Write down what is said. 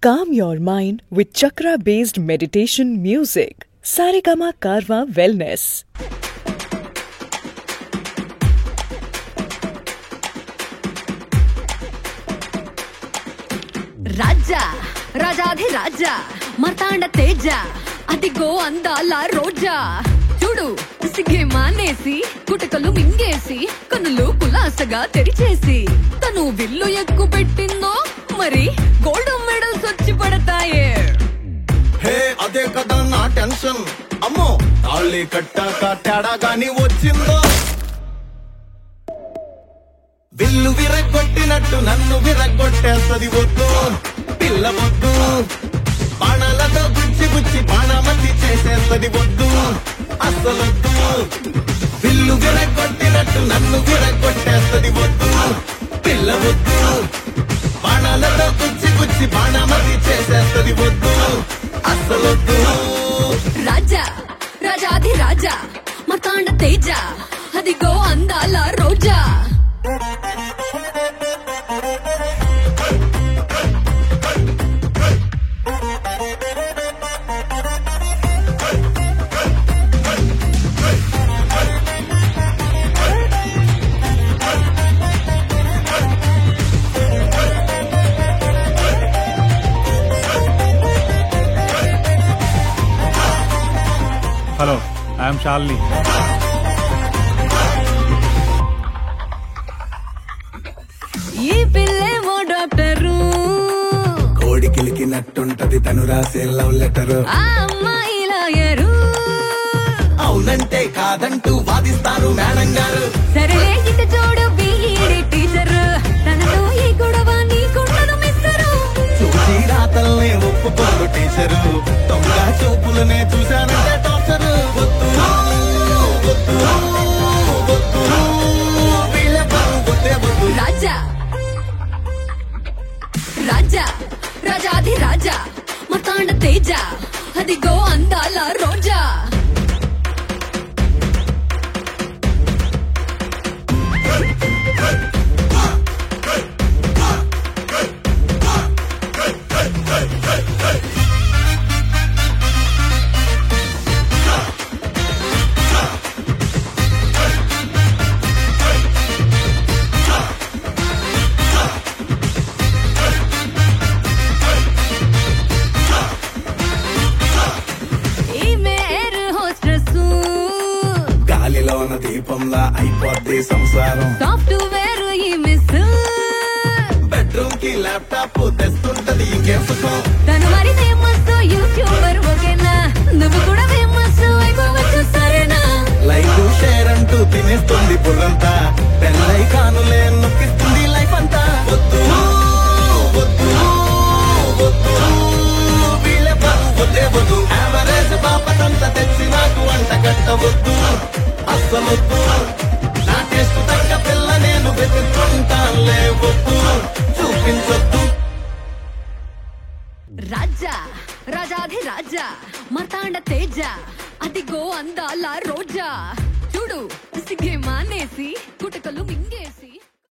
Calm your mind with chakra based meditation music. Saregama Karwa Wellness. రాజా రాజాధి రాజా మర్తాండ తేజ అదిగో అందాల రోజా చూడు సిగ్గే మానేసి కుటకలు మింగేసి కనులు కులాసగా తెరిచేసి తను విల్లు ఎక్కు పెట్టిందో మరి గోల్డ్ మెడల్స్ వచ్చి పడతాయే హే అదే కదా నా టెన్షన్ అమ్మో తాళి కట్టాక తేడా గాని వచ్చిందో విల్లు విరగొట్టినట్టు నన్ను విరగొట్టేస్తది వద్దు పిల్ల వద్దు బాణాలతో గుచ్చి గుచ్చి బాణమతి చేసేస్తది వద్దు అస్సలొద్దు విల్లు విరగొట్టినట్టు నన్ను విరగొట్టేస్తది వద్దు పిల్ల వద్దు బాణాలతో గుచ్చి గుచ్చి బాణమతి చేసేస్తది వద్దు అస్సలొద్దు రాజా రాజాధి రాజా మర్తాండ తేజ అదిగో అందాల రోజా హలో ఐఎమ్ షాల్ని ఈ పిల్లేమో డాక్టరు కోడి కిలికినట్టుంటది తను రాసే లవ్ లెటరు ఆ అమ్మాయి లాయరు అవునంటే కాదంటూ వాదిస్తారు మేడం గారు సరేలే ఇటు చూడు బీఈడి టీచర్ తనతో ఈ గొడవ నీకుండదు మిస్టరు చూసి రాతల్ని ఒప్పుకోరు టీచరు దొంగ చూపులనే చూశానంటే టార్చరు వద్దు వద్దు వద్దు వీళ్ళ పరువు వద్దే వద్దు రాజా రాజా రాజాది రాజా మతాండ తేజ అదిగో అందాల రోజా ఈమె ఎయిర్ హోస్టెస్ గాలిలోన దీపంలా అయిపోద్ది సంసారం సాఫ్ట్వేర్ ఈ మిస్ బెడ్రూమ్ కి ల్యాప్టాప్ తెస్తుంటది ఇంకేం సుఖం తను మరి ఫేమస్ యూట్యూబర్ ఓకేనా నువ్వు కూడా ఫేమస్ అయిపోవచ్చు సరేనా లైక్ షేర్ అంటూ తినేస్తుంది బుర్రంతా పెళ్ళై కానులే నొక్కిస్తుంది లైఫ్ అంతా వద్దు వద్దు వద్దు వీళ్ళ పరువు వద్దే వద్దు యావరేజ్ బాపతంతా తెచ్చి నాకు వంట కట్టవద్దు అస్సలొద్దు నా టేస్ట్ తగ్గ పిల్ల నేను వెతుక్కుంటానులే వద్దు చూపించొద్దు రాజా రాజాధి రాజా మర్తాండ తేజ అదిగో అందాల రోజా చూడు సిగ్గే మానేసి కుటకలు మింగేసి